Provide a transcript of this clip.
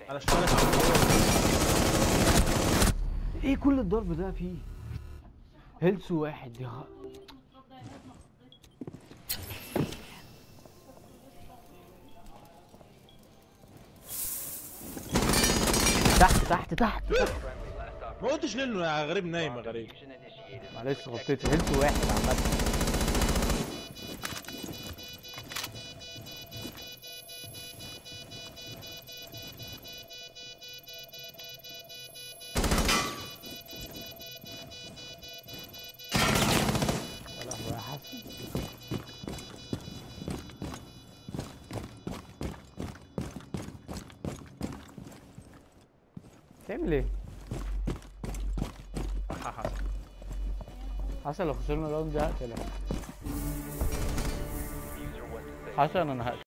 انا اشتغلت على ايه كل الضرب ده فيه هيلث واحد يا خ- تحت تحت تحت ما قلتش ليه انه يا غريب نايم يا غريب معلش غطيت هيلث واحد عامة يا لهوي يا حسن تعمل ايه؟ حسن لو خسرنا الراوند دي هقتلك حسن انا هقتلك